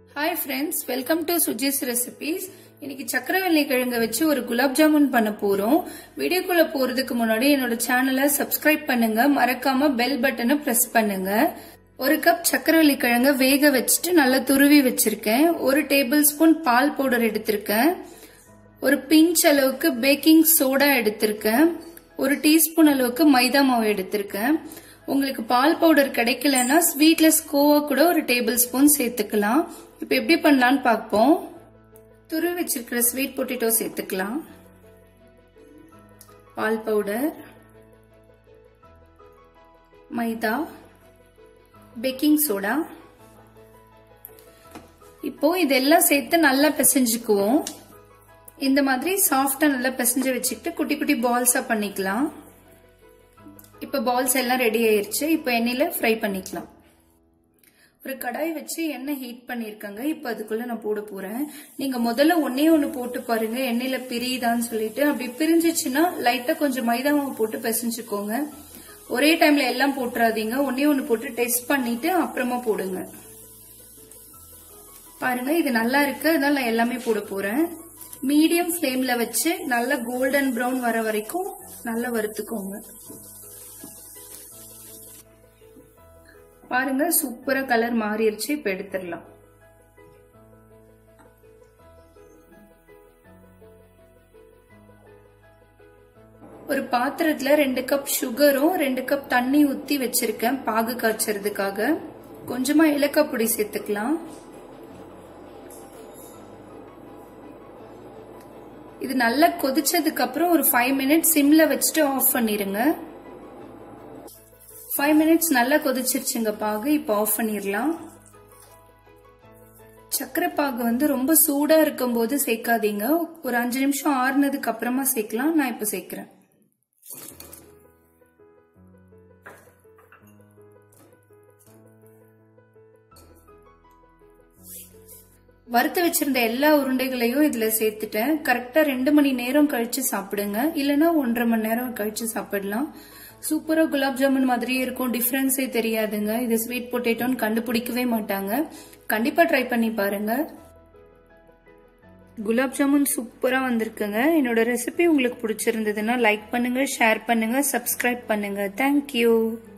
hi friends welcome to Suji's recipes இன்னைக்கு சக்கரவள்ளி கிழங்க வச்சு ஒரு குலாப் ஜாமுன் பண்ண போறோம் வீடியோக்குள்ள போறதுக்கு முன்னாடி என்னோட சேனலை சப்ஸ்கிரைப் பண்ணுங்க மறக்காம பெல் பட்டனை பிரஸ் பண்ணுங்க ஒரு கப் சக்கரவள்ளி கிழங்க வேக வச்சுட்டு நல்லா துருவி வச்சிருக்கேன் ஒரு டேபிள் ஸ்பூன் பால் பவுடர் எடுத்திருக்கேன் ஒரு பிஞ்ச் அளவுக்கு பேக்கிங் சோடா எடுத்திருக்கேன் ஒரு டீஸ்பூன் அளவுக்கு மைதா மாவு எடுத்திருக்கேன் உங்களுக்கு பால் பவுடர் கிடைக்கலன்னா ஸ்வீட்லெஸ் கோவா கூட ஒரு டேபிள் ஸ்பூன் சேர்த்துக்கலாம் இப்போ எப்படி பண்ணலாம்னு பார்ப்போம் துரு வச்சிருக்கிற ஸ்வீட் பொட்டேட்டோ சேர்த்துக்கலாம் பால் பவுடர் மைதா பேக்கிங் சோடா இப்போ இதெல்லாம் சேர்த்து நல்லா பிசைஞ்சுக்குவோம் இந்த மாதிரி சாஃப்டா நல்லா பிசைஞ்சு வச்சுக்கிட்டு குட்டி குட்டி பால்ஸா பண்ணிக்கலாம் இப்போ பால்ஸ் எல்லாம் ரெடி ஆயிருச்சு இப்போ எண்ணெயில ஃப்ரை பண்ணிக்கலாம் ஒரு கடாய் வச்சு எண்ணெய் ஹீட் பண்ணிருக்காங்க இப்போ அதுக்குள்ள நான் போட போறேன் நீங்க முதல்ல ஒன்னே ஒன்னு போட்டு பாருங்க எண்ணெயில பிரியுதான்னு சொல்லிட்டு அப்படி பிரிஞ்சிச்சுன்னா லைட்டா கொஞ்சம் மைதா மாவு போட்டு பிசைஞ்சுக்கோங்க ஒரே டைம்ல எல்லாம் போட்டுறாதீங்க ஒன்னே ஒன்னு போட்டு டெஸ்ட் பண்ணிட்டு அப்புறமா போடுங்க பாருங்க இது நல்லா இருக்கு அதனால நான் எல்லாமே போட போறேன் மீடியம் ஃப்ளேம்ல வச்சு நல்லா கோல்டன் ப்ரௌன் வர வரைக்கும் நல்லா வறுத்துக்கோங்க பாருங்க சூப்பரா கலர் மாறிடுச்சு இப்ப எடுத்துடலாம் ஒரு பாத்திரத்துல ரெண்டு கப் சுகரும் ரெண்டு கப் தண்ணி ஊத்தி வச்சிருக்கேன் பாகு காய்ச்சறதுக்காக கொஞ்சமா இலக்காய் பொடி சேர்த்துக்கலாம் இது நல்லா கொதிச்சதுக்கு அப்புறம் ஒரு ஃபைவ் மினிட்ஸ் சிம்ல வச்சுட்டு ஆஃப் பண்ணிருங்க ஃபைவ் மினிட்ஸ் நல்லா கொதிச்சிருச்சுங்க பாகு இப்போ ஆஃப் பண்ணிடலாம் சக்கரை பாகு வந்து ரொம்ப சூடா இருக்கும் போது சேர்க்காதீங்க ஒரு அஞ்சு நிமிஷம் ஆறுனதுக்கு அப்புறமா சேர்க்கலாம் நான் இப்போ சேர்க்கிறேன் வறுத்து வச்சிருந்த எல்லா உருண்டைகளையும் இதுல சேர்த்துட்டேன் கரெக்டா ரெண்டு மணி நேரம் கழிச்சு சாப்பிடுங்க இல்லைன்னா ஒன்றரை மணி நேரம் கழிச்சு சாப்பிடலாம் சூப்பரா குலாப் ஜாமுன் மாதிரியே இருக்கும் டிஃபரன்ஸே தெரியாதுங்க இது ஸ்வீட் பொட்டேட்டோன்னு கண்டுபிடிக்கவே மாட்டாங்க கண்டிப்பா ட்ரை பண்ணி பாருங்க குலாப் ஜாமுன் சூப்பரா வந்திருக்குங்க என்னோட ரெசிபி உங்களுக்கு பிடிச்சிருந்ததுன்னா லைக் பண்ணுங்க ஷேர் பண்ணுங்க சப்ஸ்கிரைப் பண்ணுங்க தேங்க்யூ